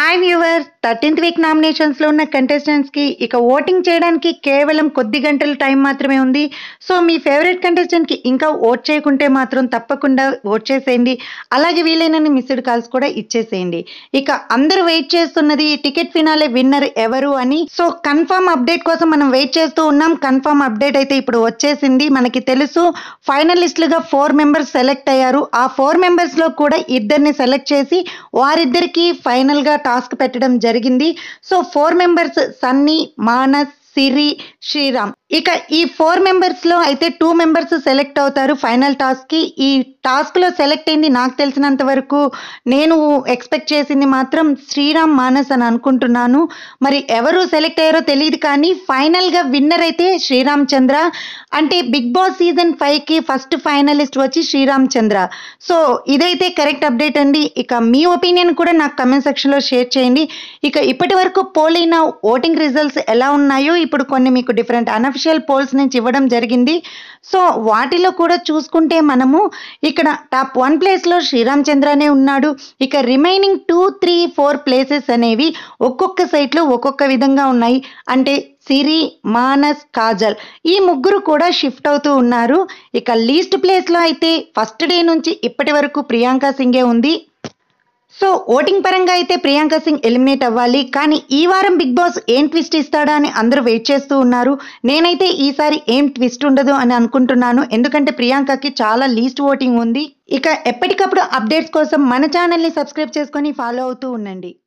hi viewer thirteenth week నామినేషన్స్లో ఉన్న కంటెస్టెంట్స్కి ఇక ఓటింగ్ చేయడానికి కేవలం కొద్ది గంటల టైం మాత్రమే ఉంది సో మీ ఫేవరెట్ కంటెస్టెంట్కి ఇంకా ఓట్ చేయకుంటే మాత్రం తప్పకుండా ఓట్ చేసేయండి అలాగే వీలైనన్ని మిస్డ్ కాల్స్ కూడా ఇచ్చేసేయండి ఇక అందరూ వెయిట్ చేస్తున్నది టికెట్ ఫినాలే విన్నర్ ఎవరు అని సో కన్ఫర్మ్ అప్డేట్ కోసం మనం వెయిట్ చేస్తూ ఉన్నాం కన్ఫర్మ్ అప్డేట్ అయితే ఇప్పుడు వచ్చేసింది మనకి తెలుసు ఫైనలిస్టులుగా ఫోర్ మెంబర్స్ సెలెక్ట్ అయ్యారు ఆ ఫోర్ మెంబర్స్లో కూడా ఇద్దరిని సెలెక్ట్ చేసి వారిద్దరికి ఫైనల్గా టాస్క్ పెట్టడం జరిగింది so four members Sunny Manas Siri Sriram ఇక ఈ ఫోర్ మెంబర్స్లో అయితే టూ మెంబర్స్ సెలెక్ట్ అవుతారు ఫైనల్ టాస్క్కి ఈ టాస్క్లో సెలెక్ట్ అయింది నాకు తెలిసినంత వరకు నేను ఎక్స్పెక్ట్ చేసింది మాత్రం శ్రీరామ్ మానస్ అని అనుకుంటున్నాను మరి ఎవరు సెలెక్ట్ అయ్యారో తెలియదు కానీ ఫైనల్గా విన్నర్ అయితే శ్రీరామ్ చంద్ర అంటే బిగ్ బాస్ సీజన్ ఫైవ్కి ఫస్ట్ ఫైనలిస్ట్ వచ్చి శ్రీరామ్ చంద్ర సో ఇదైతే కరెక్ట్ అప్డేట్ అండి ఇక మీ ఒపీనియన్ కూడా నాకు కమెంట్ సెక్షన్లో షేర్ చేయండి ఇక ఇప్పటి వరకు పోల్ అయిన ఓటింగ్ రిజల్ట్స్ ఎలా ఉన్నాయో ఇప్పుడు కొన్ని మీకు డిఫరెంట్ అనఫిషియల్ పోల్స్ నుంచి ఇవ్వడం జరిగింది సో వాటిలో కూడా చూసుకుంటే మనము ఇక్కడ టాప్ వన్ ప్లేస్లో శ్రీరామ్ చంద్రనే ఉన్నాడు ఇక remaining two three four places అనేవి ఒక్కొక్క సైట్లో ఒక్కొక్క విధంగా ఉన్నాయి అంటే సిరి మానస్ కాజల్ ఈ ముగ్గురు కూడా షిఫ్ట్ అవుతూ ఉన్నారు ఇక లీస్ట్ ప్లేస్లో అయితే ఫస్ట్ డే నుంచి ఇప్పటి వరకు ప్రియాంక సింగే ఉంది సో ఓటింగ్ పరంగా అయితే ప్రియాంక సింగ్ ఎలిమినేట్ అవ్వాలి కానీ ఈ వారం బిగ్ బాస్ ఏం ట్విస్ట్ ఇస్తాడా అని అందరూ వెయిట్ చేస్తూ ఉన్నారు నేనైతే ఈసారి ఏం ట్విస్ట్ ఉండదు అని అనుకుంటున్నాను ఎందుకంటే ప్రియాంకకి చాలా లీస్ట్ ఓటింగ్ ఉంది ఇక ఎప్పటికప్పుడు అప్డేట్స్ కోసం మన ఛానల్ని సబ్స్క్రైబ్ చేసుకొని ఫాలో అవుతూ ఉండండి